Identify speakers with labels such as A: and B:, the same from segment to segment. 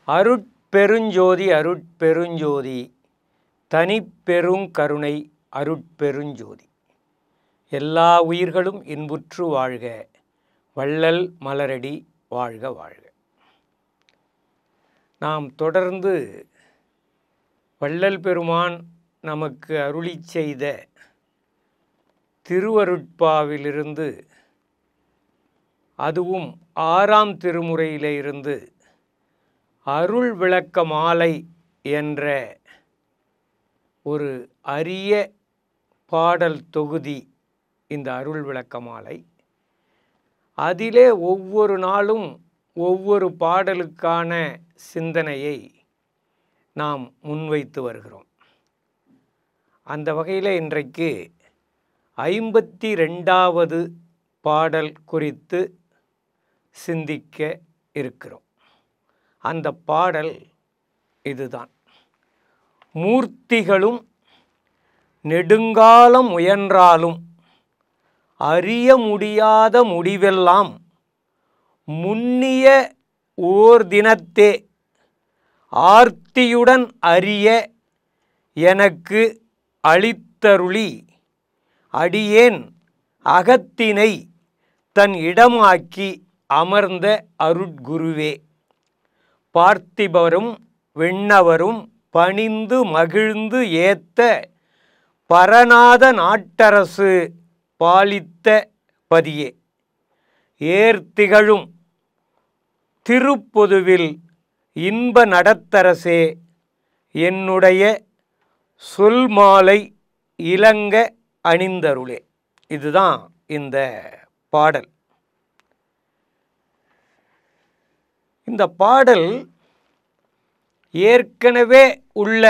A: அருட்பெருஞ்சோதி அருட்பெருஞ்சோதி தனிப்பெருங்கருணை அருட்பெருஞ்சோதி எல்லா உயிர்களும் இன்புற்று வாழ்க வள்ளல் மலரடி வாழ்க வாழ்க நாம் தொடர்ந்து வள்ளல் பெருமான் நமக்கு அருளி செய்த திருவருட்பாவிலிருந்து அதுவும் ஆறாம் திருமுறையிலே இருந்து அருள் விளக்க மாலை என்ற ஒரு அரிய பாடல் தொகுதி இந்த அருள் விளக்க மாலை அதிலே ஒவ்வொரு நாளும் ஒவ்வொரு பாடலுக்கான சிந்தனையை நாம் முன்வைத்து வருகிறோம் அந்த வகையில் இன்றைக்கு ஐம்பத்தி ரெண்டாவது பாடல் குறித்து சிந்திக்க இருக்கிறோம் அந்த பாடல் இதுதான் மூர்த்திகளும் நெடுங்காலம் முயன்றாலும் அறிய முடியாத முடிவெல்லாம் முன்னிய ஓர் தினத்தே ஆர்த்தியுடன் அறிய எனக்கு அளித்தருளி அடியேன் அகத்தினை தன் இடமாக்கி அமர்ந்த அருட்குருவே பார்த்திபரும் விண்ணவரும் பணிந்து மகிழ்ந்து ஏத்த பரநாத நாட்டரசு பாலித்த பதியே ஏர்த்திகழும் திருப்பொதுவில் இன்ப நடத்தரசே என்னுடைய சொல் மாலை இளங்க அணிந்தருளே இதுதான் இந்த பாடல் இந்த பாடல் ஏற்கனவே உள்ள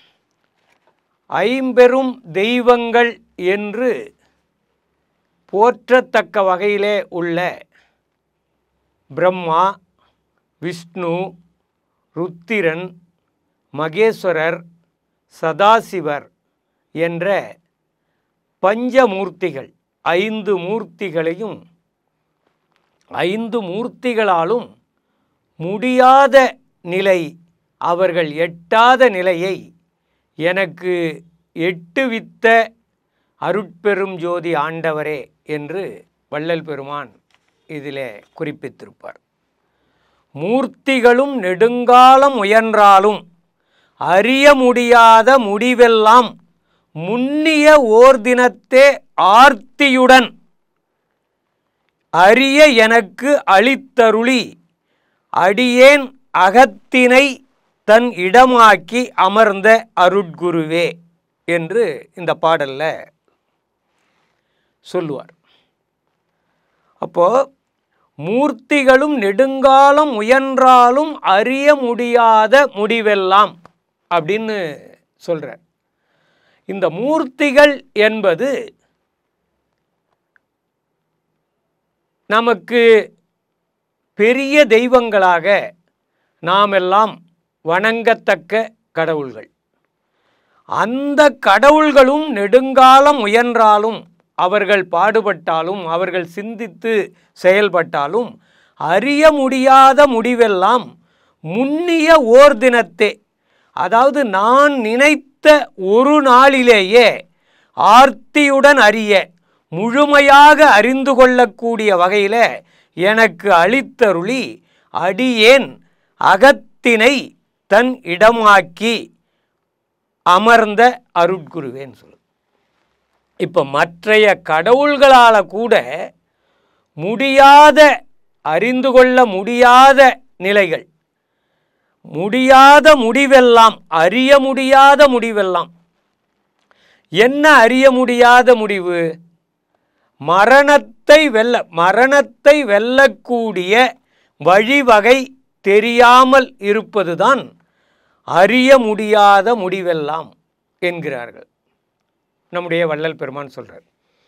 A: ஐம்பெரும் தெய்வங்கள் என்று போற்றத்தக்க வகையிலே உள்ள பிரம்மா விஷ்ணு ருத்திரன் மகேஸ்வரர் சதாசிவர் என்ற பஞ்சமூர்த்திகள் ஐந்து மூர்த்திகளையும் ஐந்து மூர்த்திகளாலும் முடியாத நிலை அவர்கள் எட்டாத நிலையை எனக்கு எட்டுவித்த அருட்பெரும் ஜோதி ஆண்டவரே என்று வள்ளல் பெருமான் இதிலே குறிப்பித்திருப்பார் மூர்த்திகளும் நெடுங்காலம் முயன்றாலும் அறிய முடியாத முடிவெல்லாம் முன்னிய ஓர் தினத்தே ஆர்த்தியுடன் அறிய எனக்கு அளித்தருளி அடியேன் அகத்தினை தன் இடமாக்கி அமர்ந்த அருட்குருவே என்று இந்த பாடல்ல சொல்லுவார் அப்போ மூர்த்திகளும் நெடுங்காலம் முயன்றாலும் அறிய முடியாத முடிவெல்லாம் அப்படின்னு சொல்கிறார் இந்த மூர்த்திகள் என்பது நமக்கு பெரிய தெய்வங்களாக நாமெல்லாம் வணங்கத்தக்க கடவுள்கள் அந்த கடவுள்களும் நெடுங்காலம் முயன்றாலும் அவர்கள் பாடுபட்டாலும் அவர்கள் சிந்தித்து செயல்பட்டாலும் அறிய முடியாத முடிவெல்லாம் முன்னிய ஓர் தினத்தே அதாவது நான் நினைத்த ஒரு நாளிலேயே ஆர்த்தியுடன் அறிய முழுமையாக அறிந்து கொள்ளக்கூடிய வகையில் எனக்கு அளித்தருளி அடியேன் அகத்தினை தன் இடமாக்கி அமர்ந்த அருட்குருவேன்னு சொல்லு இப்போ மற்றைய கடவுள்களால் கூட முடியாத அறிந்து கொள்ள முடியாத நிலைகள் முடியாத முடிவெல்லாம் அறிய முடியாத முடிவெல்லாம் என்ன அறிய முடியாத முடிவு மரணத்தை வெல்ல மரணத்தை வெல்லக்கூடிய வழிவகை தெரியாமல் இருப்பதுதான் அறிய முடியாத முடிவெல்லாம் என்கிறார்கள் நம்முடைய வள்ளல் பெருமான் சொல்றார்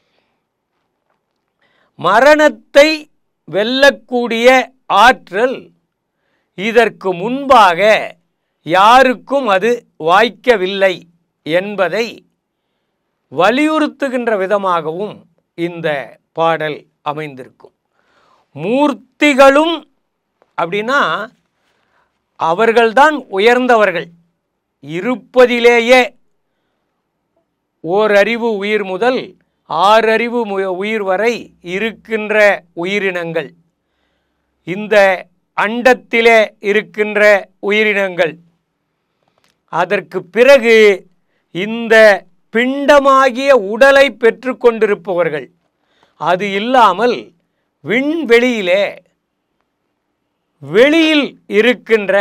A: மரணத்தை வெல்லக்கூடிய ஆற்றல் இதற்கு முன்பாக யாருக்கும் அது வாய்க்கவில்லை என்பதை வலியுறுத்துகின்ற விதமாகவும் இந்த பாடல் அமைந்திருக்கும் மூர்த்திகளும் அப்படின்னா அவர்கள்தான் உயர்ந்தவர்கள் இருப்பதிலேயே ஓரறிவு உயிர் முதல் ஆறறிவு மு- உயிர் வரை இருக்கின்ற உயிரினங்கள் இந்த அண்டத்திலே இருக்கின்ற உயிரினங்கள் அதற்கு பிறகு இந்த பிண்டமாகிய உடலை பெற்றுக்கொண்டிருப்பவர்கள் அது இல்லாமல் விண்வெளியிலே வெளியில் இருக்கின்ற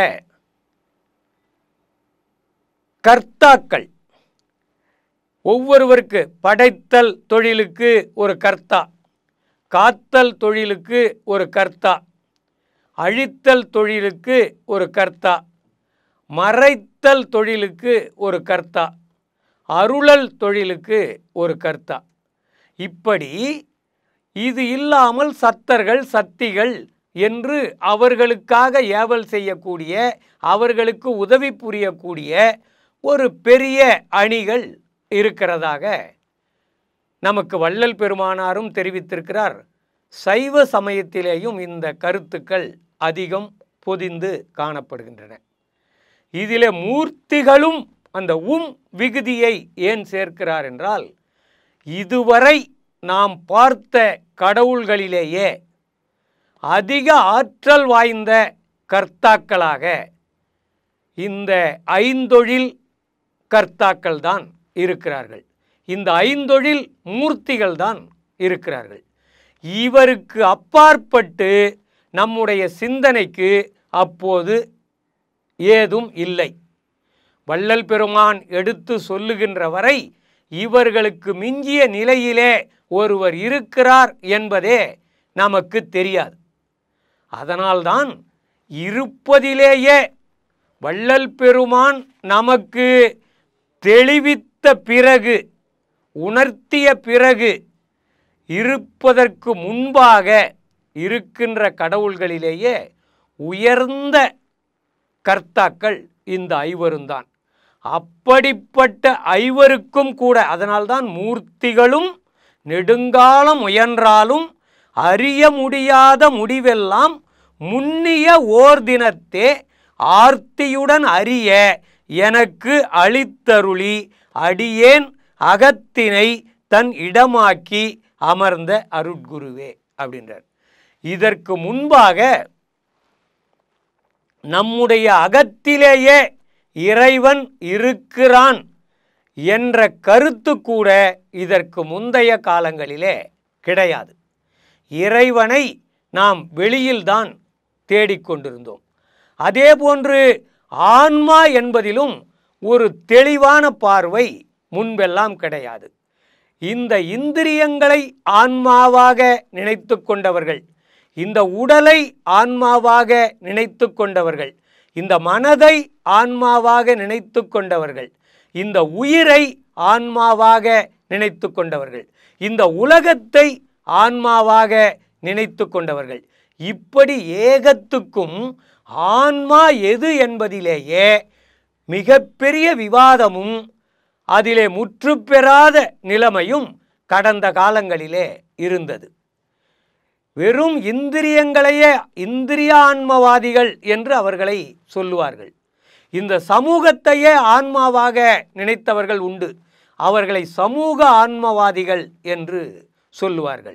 A: கர்த்தாக்கள் ஒவ்வொருவருக்கு படைத்தல் தொழிலுக்கு ஒரு கர்த்தா காத்தல் தொழிலுக்கு ஒரு கர்த்தா அழித்தல் தொழிலுக்கு ஒரு கர்த்தா மறைத்தல் தொழிலுக்கு ஒரு கர்த்தா அருளல் தொழிலுக்கு ஒரு கர்த்தா இப்படி இது இல்லாமல் சத்தர்கள் சத்திகள் என்று அவர்களுக்காக ஏவல் செய்யக்கூடிய அவர்களுக்கு உதவி புரியக்கூடிய ஒரு பெரிய அணிகள் இருக்கிறதாக நமக்கு வள்ளல் பெருமானாரும் தெரிவித்திருக்கிறார் சைவ சமயத்திலேயும் இந்த கருத்துக்கள் அதிகம் பொதிந்து காணப்படுகின்றன இதிலே மூர்த்திகளும் அந்த உம் விகுதியை ஏன் சேர்க்கிறார் என்றால் இதுவரை நாம் பார்த்த கடவுள்களிலேயே அதிக ஆற்றல் வாய்ந்த கர்த்தாக்களாக இந்த ஐந்தொழில் கர்த்தாக்கள் தான் இருக்கிறார்கள் இந்த ஐந்தொழில் மூர்த்திகள் தான் இருக்கிறார்கள் இவருக்கு அப்பாற்பட்டு நம்முடைய சிந்தனைக்கு அப்போது ஏதும் இல்லை வள்ளல் பெருமான் எடுத்து சொல்லுகின்ற வரை இவர்களுக்கு மிஞ்சிய நிலையிலே ஒருவர் இருக்கிறார் என்பதே நமக்கு தெரியாது அதனால்தான் இருப்பதிலேயே வள்ளல் பெருமான் நமக்கு தெளிவித்த பிறகு உணர்த்திய பிறகு இருப்பதற்கு முன்பாக இருக்கின்ற கடவுள்களிலேயே உயர்ந்த கர்த்தாக்கள் இந்த ஐவரும்தான் அப்படிப்பட்ட ஐவருக்கும் கூட அதனால்தான் மூர்த்திகளும் நெடுங்காலம் முயன்றாலும் அறிய முடியாத முடிவெல்லாம் முன்னிய ஓர் தினத்தே ஆர்த்தியுடன் அறிய எனக்கு அளித்தருளி அடியேன் அகத்தினை தன் இடமாக்கி அமர்ந்த அருட்குருவே அப்படின்றார் இதற்கு முன்பாக நம்முடைய அகத்திலேயே இறைவன் இருக்கிறான் என்ற கருத்து கூட இதற்கு முந்தைய காலங்களிலே கிடையாது இறைவனை நாம் வெளியில்தான் தேடிக்கொண்டிருந்தோம் அதே போன்று ஆன்மா என்பதிலும் ஒரு தெளிவான பார்வை முன்பெல்லாம் கிடையாது இந்த இந்திரியங்களை ஆன்மாவாக நினைத்து கொண்டவர்கள் இந்த உடலை ஆன்மாவாக நினைத்து கொண்டவர்கள் இந்த மனதை ஆன்மாவாக நினைத்து கொண்டவர்கள் இந்த உயிரை ஆன்மாவாக நினைத்து கொண்டவர்கள் இந்த உலகத்தை ஆன்மாவாக நினைத்து கொண்டவர்கள் இப்படி ஏகத்துக்கும் ஆன்மா எது என்பதிலேயே மிகப்பெரிய விவாதமும் அதிலே முற்றுப்பெறாத நிலைமையும் கடந்த காலங்களிலே இருந்தது வெறும் இந்திரியங்களையே இந்திரிய ஆன்மவாதிகள் என்று அவர்களை சொல்லுவார்கள் இந்த சமூகத்தையே ஆன்மாவாக நினைத்தவர்கள் உண்டு அவர்களை சமூக ஆன்மவாதிகள் என்று சொல்லுவார்கள்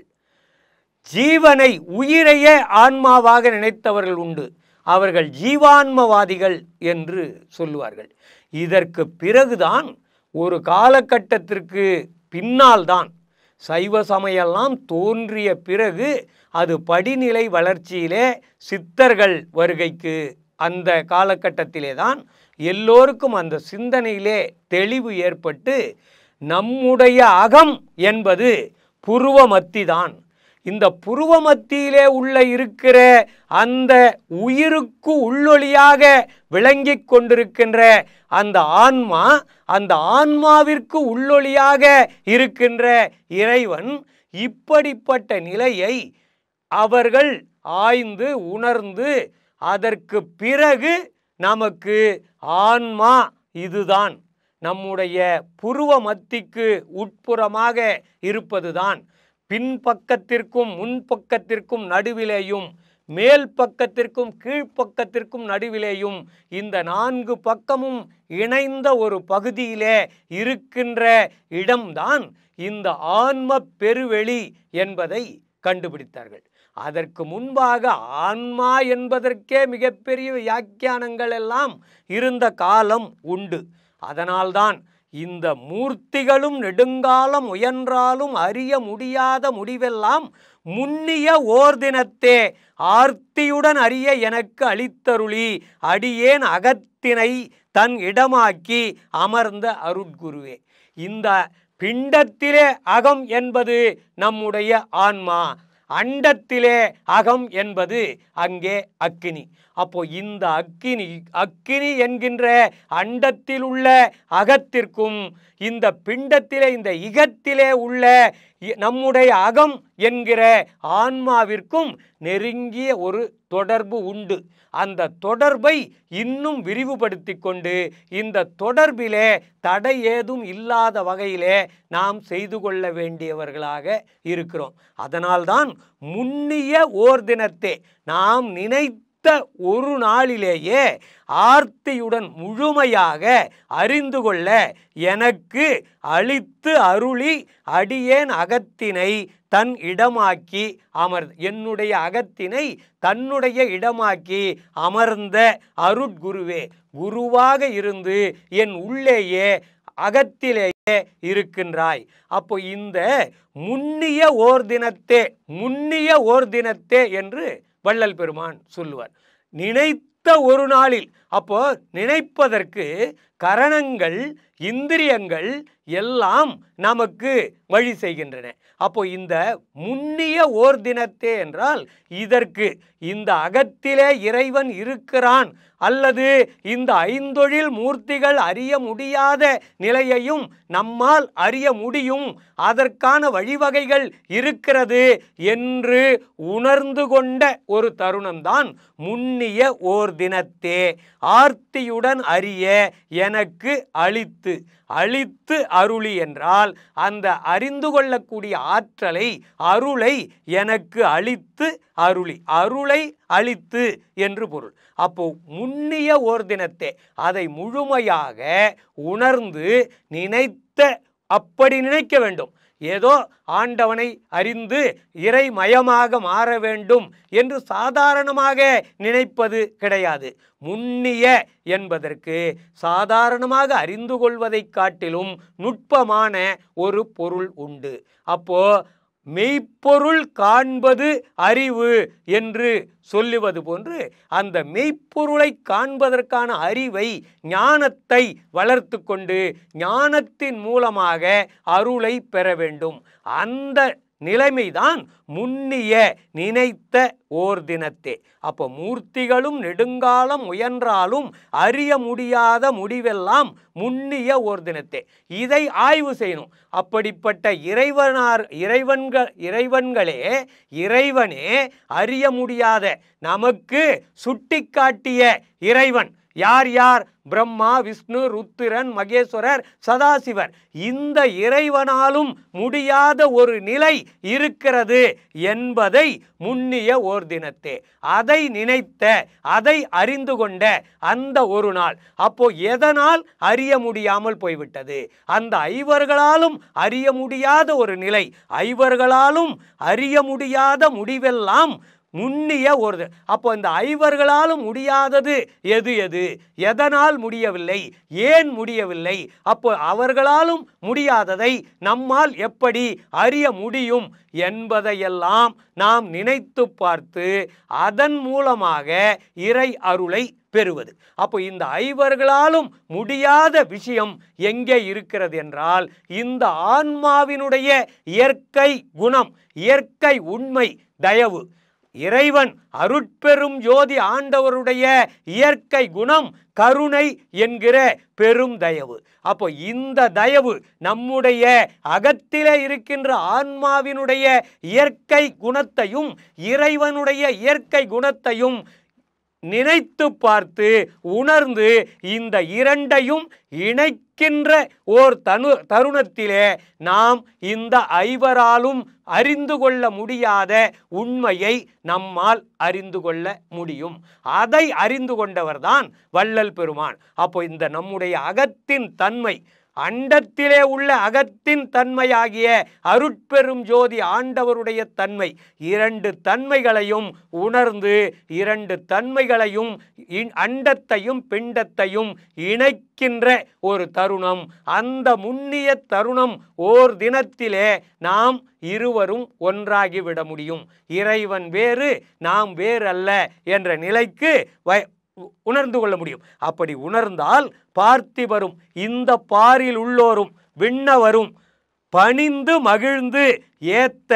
A: ஜீவனை உயிரையே ஆன்மாவாக நினைத்தவர்கள் உண்டு அவர்கள் ஜீவான்மவாதிகள் என்று சொல்லுவார்கள் இதற்கு பிறகுதான் ஒரு காலகட்டத்திற்கு பின்னால்தான் சைவ சமயெல்லாம் தோன்றிய பிறகு அது படிநிலை வளர்ச்சியிலே சித்தர்கள் வருகைக்கு அந்த காலகட்டத்திலே தான் எல்லோருக்கும் அந்த சிந்தனையிலே தெளிவு ஏற்பட்டு நம்முடைய அகம் என்பது புருவ மத்திதான் இந்த புருவ மத்தியிலே உள்ள இருக்கிற அந்த உயிருக்கு உள்ளொளியாக விளங்கிக் கொண்டிருக்கின்ற அந்த ஆன்மா அந்த ஆன்மாவிற்கு உள்ளொளியாக இருக்கின்ற இறைவன் இப்படிப்பட்ட நிலையை அவர்கள் ஆய்ந்து உணர்ந்து அதற்கு பிறகு நமக்கு ஆன்மா இதுதான் நம்முடைய புருவ மத்திக்கு உட்புறமாக இருப்பதுதான் பின்பக்கத்திற்கும் முன்பக்கத்திற்கும் நடுவிலேயும் மேல் பக்கத்திற்கும் கீழ்ப்பக்கத்திற்கும் நடுவிலேயும் இந்த நான்கு பக்கமும் இணைந்த ஒரு பகுதியிலே இருக்கின்ற இடம்தான் இந்த ஆன்ம பெருவெளி என்பதை கண்டுபிடித்தார்கள் அதற்கு முன்பாக ஆன்மா என்பதற்கே மிகப்பெரிய வியாக்கியானங்கள் எல்லாம் இருந்த காலம் உண்டு அதனால்தான் இந்த மூர்த்திகளும் நெடுங்காலம் முயன்றாலும் அறிய முடியாத முடிவெல்லாம் முன்னிய ஓர் தினத்தே ஆர்த்தியுடன் அறிய எனக்கு அளித்தருளி அடியேன் அகத்தினை தன் இடமாக்கி அமர்ந்த அருட்குருவே இந்த பிண்டத்திலே அகம் என்பது நம்முடைய ஆன்மா அண்டத்திலே அகம் என்பது அங்கே அக்கினி அப்போ இந்த அக்கினி அக்கினி என்கின்ற அண்டத்தில் உள்ள அகத்திற்கும் இந்த பிண்டத்திலே இந்த இகத்திலே உள்ள இ- நம்முடைய அகம் என்கிற ஆன்மாவிற்கும் நெருங்கிய ஒரு தொடர்பு உண்டு அந்த தொடர்பை இன்னும் விரிவுபடுத்தி கொண்டு இந்த தொடர்பிலே தடை ஏதும் இல்லாத வகையிலே நாம் செய்து கொள்ள வேண்டியவர்களாக இருக்கிறோம் அதனால்தான் முன்னிய ஓர் தினத்தே நாம் நினைத்த ஒரு நாளிலேயே ஆர்த்தியுடன் முழுமையாக அறிந்து கொள்ள எனக்கு அளித்து அருளி அடியேன் அகத்தினை தன் இடமாக்கி அமர் என்னுடைய அகத்தினை தன்னுடைய இடமாக்கி அமர்ந்த அருட்குருவே குருவாக இருந்து என் உள்ளேயே அகத்திலேயே இருக்கின்றாய் அப்போ இந்த முன்னிய ஓர் தினத்தே முன்னிய ஓர் தினத்தே என்று வள்ளல் பெருமான் சொல்லுவார் நினைத்த ஒரு நாளில் அப்போ நினைப்பதற்கு கரணங்கள் இந்திரியங்கள் எல்லாம் நமக்கு வழி செய்கின்றன அப்போ இந்த முன்னிய ஓர் தினத்தே என்றால் இதற்கு இந்த அகத்திலே இறைவன் இருக்கிறான் அல்லது இந்த ஐந்தொழில் மூர்த்திகள் அறிய முடியாத நிலையையும் நம்மால் அறிய முடியும் அதற்கான வழிவகைகள் இருக்கிறது என்று உணர்ந்து கொண்ட ஒரு தருணம்தான் முன்னிய ஓர் தினத்தே ஆர்த்தியுடன் அறிய எனக்கு அளித்து அளித்து அருளி என்றால் அந்த அறிந்து கொள்ளக்கூடிய ஆற்றலை அருளை எனக்கு அளித்து அருளி அருளை அளித்து என்று பொருள் அப்போ முன்னிய ஓர் தினத்தே அதை முழுமையாக உணர்ந்து நினைத்த அப்படி நினைக்க வேண்டும் ஏதோ ஆண்டவனை அறிந்து இறைமயமாக மாற வேண்டும் என்று சாதாரணமாக நினைப்பது கிடையாது முன்னிய என்பதற்கு சாதாரணமாக அறிந்து கொள்வதைக் காட்டிலும் நுட்பமான ஒரு பொருள் உண்டு அப்போ மெய்ப்பொருள் காண்பது அறிவு என்று சொல்லுவது போன்று அந்த மெய்ப்பொருளை காண்பதற்கான அறிவை ஞானத்தை வளர்த்து கொண்டு ஞானத்தின் மூலமாக அருளை பெற வேண்டும் அந்த நிலைமைதான் முன்னிய நினைத்த ஓர் தினத்தே அப்போ மூர்த்திகளும் நெடுங்காலம் முயன்றாலும் அறிய முடியாத முடிவெல்லாம் முன்னிய ஓர் தினத்தே இதை ஆய்வு செய்யணும் அப்படிப்பட்ட இறைவனார் இறைவன்கள் இறைவன்களே இறைவனே அறிய முடியாத நமக்கு சுட்டிக்காட்டிய இறைவன் யார் யார் பிரம்மா விஷ்ணு ருத்திரன் மகேஸ்வரர் சதாசிவர் இந்த இறைவனாலும் முடியாத ஒரு நிலை இருக்கிறது என்பதை முன்னிய ஓர் தினத்தே அதை நினைத்த அதை அறிந்து கொண்ட அந்த ஒரு நாள் அப்போ எதனால் அறிய முடியாமல் போய்விட்டது அந்த ஐவர்களாலும் அறிய முடியாத ஒரு நிலை ஐவர்களாலும் அறிய முடியாத முடிவெல்லாம் முன்னிய ஒரு அப்போ இந்த ஐவர்களாலும் முடியாதது எது எது எதனால் முடியவில்லை ஏன் முடியவில்லை அப்போ அவர்களாலும் முடியாததை நம்மால் எப்படி அறிய முடியும் என்பதையெல்லாம் நாம் நினைத்து பார்த்து அதன் மூலமாக இறை அருளை பெறுவது அப்போ இந்த ஐவர்களாலும் முடியாத விஷயம் எங்கே இருக்கிறது என்றால் இந்த ஆன்மாவினுடைய இயற்கை குணம் இயற்கை உண்மை தயவு இறைவன் அருட்பெரும் ஜோதி ஆண்டவருடைய இயற்கை குணம் கருணை என்கிற பெரும் தயவு அப்போ இந்த தயவு நம்முடைய அகத்திலே இருக்கின்ற ஆன்மாவினுடைய இயற்கை குணத்தையும் இறைவனுடைய இயற்கை குணத்தையும் நினைத்து பார்த்து உணர்ந்து இந்த இரண்டையும் இணைக்கின்ற ஓர் தனு தருணத்திலே நாம் இந்த ஐவராலும் அறிந்து கொள்ள முடியாத உண்மையை நம்மால் அறிந்து கொள்ள முடியும் அதை அறிந்து கொண்டவர்தான் வள்ளல் பெருமான் அப்போ இந்த நம்முடைய அகத்தின் தன்மை அண்டத்திலே உள்ள அகத்தின் தன்மையாகிய அருட்பெரும் ஜோதி ஆண்டவருடைய தன்மை இரண்டு தன்மைகளையும் உணர்ந்து இரண்டு தன்மைகளையும் இ- அண்டத்தையும் பிண்டத்தையும் இணைக்கின்ற ஒரு தருணம் அந்த முன்னிய தருணம் ஓர் தினத்திலே நாம் இருவரும் ஒன்றாகிவிட முடியும் இறைவன் வேறு நாம் வேறல்ல என்ற நிலைக்கு வ- உ- உணர்ந்து கொள்ள முடியும் அப்படி உணர்ந்தால் பார்த்திபரும் இந்த பாரில் உள்ளோரும் விண்ணவரும் பணிந்து மகிழ்ந்து ஏத்த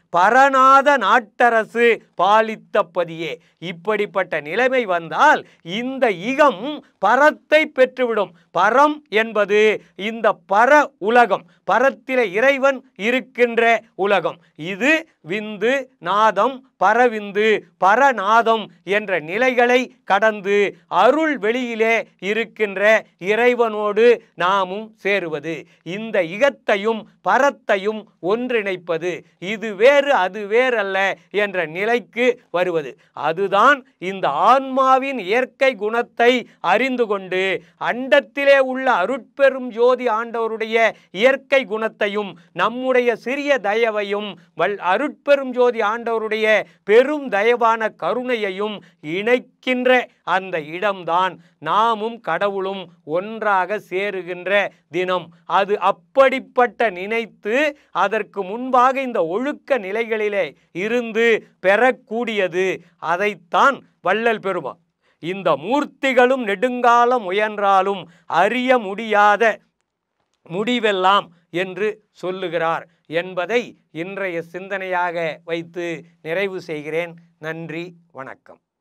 A: பரநாத நாட்டரசு பாலித்த பதியே இப்படிப்பட்ட நிலைமை வந்தால் இந்த இகம் பரத்தை பெற்றுவிடும் பரம் என்பது இந்த பர உலகம் பரத்திலே இறைவன் இருக்கின்ற உலகம் இது விந்து நாதம் பரவிந்து பரநாதம் என்ற நிலைகளை கடந்து அருள் வெளியிலே இருக்கின்ற இறைவனோடு நாமும் சேருவது இந்த இகத்தையும் பரத்தையும் ஒன்றிணைப்பது இது வேறு அது வேறல்ல என்ற நிலைக்கு வருவது அதுதான் இந்த ஆன்மாவின் இயற்கை குணத்தை அறிந்து கொண்டு அண்டத்திலே உள்ள அருட்பெரும் ஜோதி ஆண்டவருடைய இயற்கை குணத்தையும் நம்முடைய சிறிய தயவையும் வல் அருட்பெரும் ஜோதி ஆண்டவருடைய பெரும் தயவான கருணையையும் இணைக்கின்ற அந்த இடம்தான் நாமும் கடவுளும் ஒன்றாக சேருகின்ற தினம் அது அப்படிப்பட்ட நினைத்து அதற்கு முன்பாக இந்த ஒழுக்க நிலைகளிலே இருந்து பெறக்கூடியது அதைத்தான் வள்ளல் பெருமா இந்த மூர்த்திகளும் நெடுங்காலம் முயன்றாலும் அறிய முடியாத முடிவெல்லாம் என்று சொல்லுகிறார் என்பதை இன்றைய சிந்தனையாக வைத்து நிறைவு செய்கிறேன் நன்றி வணக்கம்